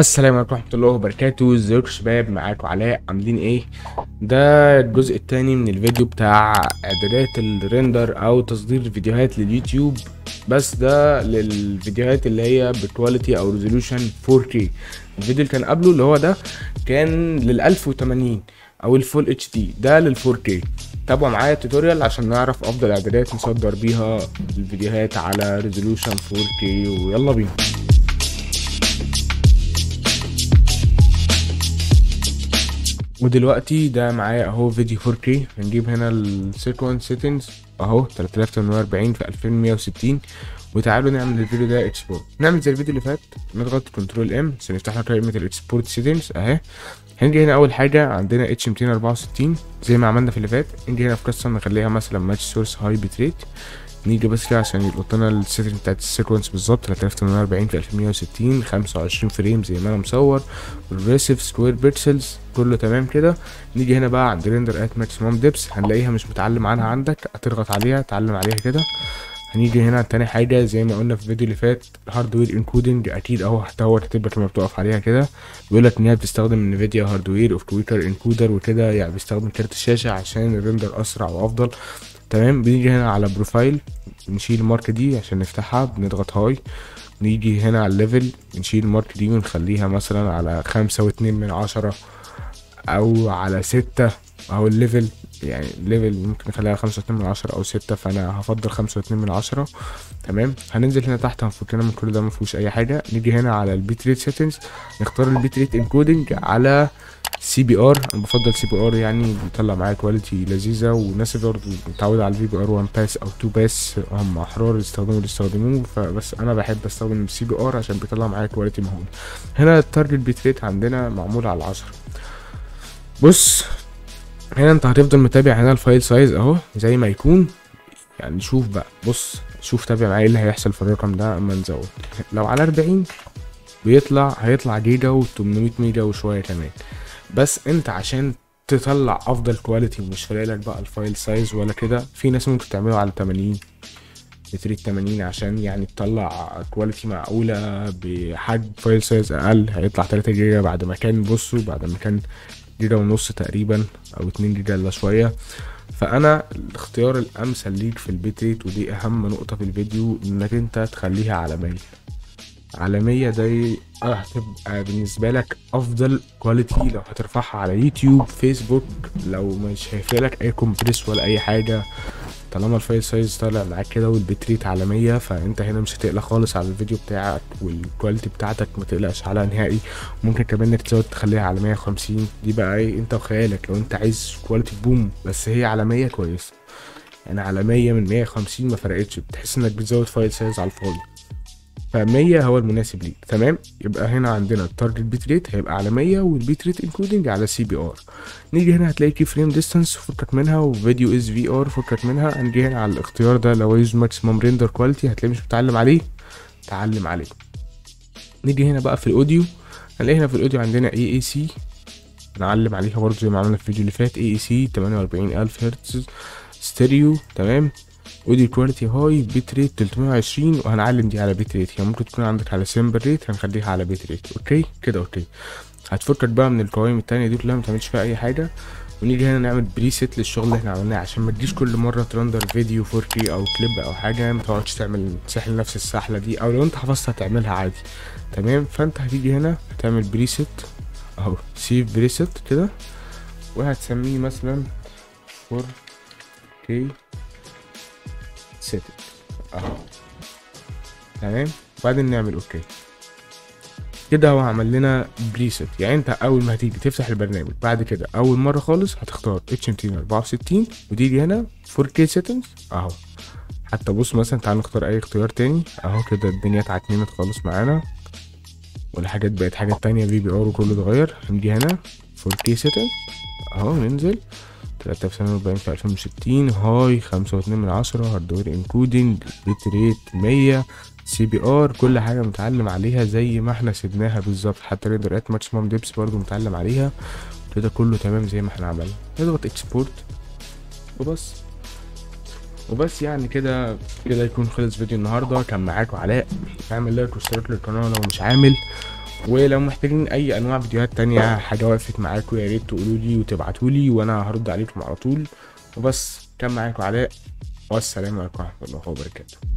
السلام عليكم ورحمة الله وبركاته ازيكم يا شباب معاكم علاء عاملين ايه ده الجزء التاني من الفيديو بتاع اعدادات الريندر او تصدير الفيديوهات لليوتيوب بس ده للفيديوهات اللي هي بكواليتي او ريزولوشن 4K الفيديو اللي كان قبله اللي هو ده كان لل 1080 او الفول اتش دي ده لل 4K تابعوا معايا التوتوريال عشان نعرف افضل اعدادات نصدر بيها الفيديوهات على ريزولوشن 4K ويلا بينا ودلوقتي ده معايا اهو فيديو 4K هنجيب هنا السيكونس سيتنجز اهو 3840 في 2160 وتعالوا نعمل الفيديو ده اكسبورت نعمل زي الفيديو اللي فات نضغط كنترول ام عشان يفتح لك قائمه الاكسبورت سيتنجز اهي هنجي هنا اول حاجه عندنا اتش 264 زي ما عملنا في اللي فات نيجي هنا في كاستم نخليها مثلا ماتش سورس هاي بتريت نيجي بس كده عشان يلقط لنا السيتنج بتاعت السيكونس بالظبط 3840 في 2160 25 فريم زي ما انا مصور الريسيف سكوير بيكسلز كله تمام كده نيجي هنا بقى عند ريندر ات ماكسيموم ديبس هنلاقيها مش متعلم عنها عندك هتضغط عليها تعلم عليها كده هنيجي هنا تاني حاجه زي ما قلنا في الفيديو اللي فات هاردوير انكودنج اكيد اهو هتهوت هتبقى لما بتقف عليها كده بيقول لك ان هي بتستخدم انفيديا هاردوير اوف كويكر انكودر وكده يعني بيستخدم كارت الشاشه عشان الريندر اسرع وافضل تمام بنيجي هنا على بروفايل نشيل الماركة دي عشان نفتحها بنضغط هاي نيجي هنا على الليفل نشيل الماركة دي ونخليها مثلا على خمسة واتنين من عشرة او على ستة او الليفل يعني الليفل ممكن نخليها خمسة واتنين من عشرة او ستة فانا هفضل خمسة واتنين من عشرة تمام هننزل هنا تحت هنفكنا من كل ده مفيهوش اي حاجة نيجي هنا على البيت ريت سيتنجز نختار البيت ريت انكودنج على سي بي ار انا بفضل سي بي ار يعني بيطلع معايا كواليتي لذيذه والناس برضه متعوده على الفي بي ار 1 باس او 2 باس هم احرار يستخدموا اللي يستخدموه فبس انا بحب استخدم السي بي ار عشان بيطلع معايا كواليتي مهول هنا التارجت بيت ريت عندنا معمول على 10 بص هنا انت هتفضل متابع هنا الفايل سايز اهو زي ما يكون يعني شوف بقى بص شوف تابع معايا ايه اللي هيحصل في الرقم ده اما نزود لو على 40 بيطلع هيطلع جيجا و800 ميجا وشويه كمان بس انت عشان تطلع افضل كواليتي ومش فارق لك بقى الفايل سايز ولا كده في ناس ممكن تعمله على 80 بتريد 80 عشان يعني تطلع كواليتي معقولة بحجم فايل سايز اقل هيطلع 3 جيجا بعد ما كان بصوا بعد ما كان جيجا ونص تقريبا او 2 جيجا الا شوية فانا الاختيار الامثل ليك في البيت ريت ودي اهم نقطة في الفيديو انك انت تخليها على 100 عالمية دي هتبقى بالنسبة لك أفضل كواليتي لو هترفعها على يوتيوب فيسبوك لو مش هيفرق لك أي كومبريس ولا أي حاجة طالما الفايل سايز طالع معاك كده والبتريت عالمية فانت هنا مش هتقلق خالص على الفيديو بتاعك والكواليتي بتاعتك ما تقلقش عليها نهائي ممكن كمان انك تزود تخليها على 150 دي بقى ايه انت وخيالك لو انت عايز كواليتي بوم بس هي عالمية كويسة يعني عالمية من 150 ما فرقتش بتحس انك بتزود فايل سايز على الفاضي ف100 هو المناسب ليك تمام يبقى هنا عندنا التارجت بيت ريت هيبقى على 100 والبيت ريت انكودنج على سي بي ار نيجي هنا هتلاقي كي فريم ديستانس فكك منها وفيديو از في ار فكك منها هنجي هنا على الاختيار ده لو يوز ماكسيمم ريندر كواليتي هتلاقي مش متعلم عليه تعلم عليه نيجي هنا بقى في الاوديو هنلاقي هنا في الاوديو عندنا اي اي سي نعلم عليها برضه زي ما عملنا في الفيديو اللي فات اي اي سي 48000 هرتز ستيريو تمام اوديو كواليتي هاي بيت ريت 320 وهنعلم دي على بيت ريت هي ممكن تكون عندك على سيمبل ريت هنخليها على بيت ريت اوكي كده اوكي هتفكك بقى من القوائم التانية دي كلها متعملش فيها اي حاجة ونيجي هنا نعمل بريسيت للشغل اللي احنا عملناه عشان ما تجيش كل مرة ترندر فيديو 4K او كليب او حاجة ما تقعدش تعمل تسحل نفس السحلة دي او لو انت حفظت هتعملها عادي تمام فانت هتيجي هنا هتعمل بريسيت اهو سيف بريسيت كده وهتسميه مثلا 4K سيتنج اهو تمام وبعدين نعمل اوكي كده هو عمل لنا بريست يعني انت اول ما هتيجي تفتح البرنامج بعد كده اول مره خالص هتختار اتش 264 وتيجي هنا 4K سيتنجز اهو حتى بص مثلا تعال نختار اي اختيار تاني اهو كده الدنيا اتعكننت خالص معانا والحاجات بقت حاجات تانية في بي ار وكله اتغير هنيجي هنا 4K سيتنج اهو ننزل 3040 في 2060 هاي خمسة واتنين من عشرة هاردوير انكودنج بيت ريت مية سي بي ار كل حاجة متعلم عليها زي ما احنا سيبناها بالظبط حتى ريدر ات ماكسيمم ديبس برضو متعلم عليها كده كله تمام زي ما احنا عملنا نضغط اكسبورت وبس وبس يعني كده كده يكون خلص فيديو النهارده كان معاكم علاء اعمل لايك واشتراك للقناه لو مش عامل ولو محتاجين اي انواع فيديوهات تانية حاجة وقفت معاكم يا ريت تقولوا لي وتبعتوا لي وانا هرد عليكم على طول وبس كان معاكم علاء والسلام عليكم ورحمة الله وبركاته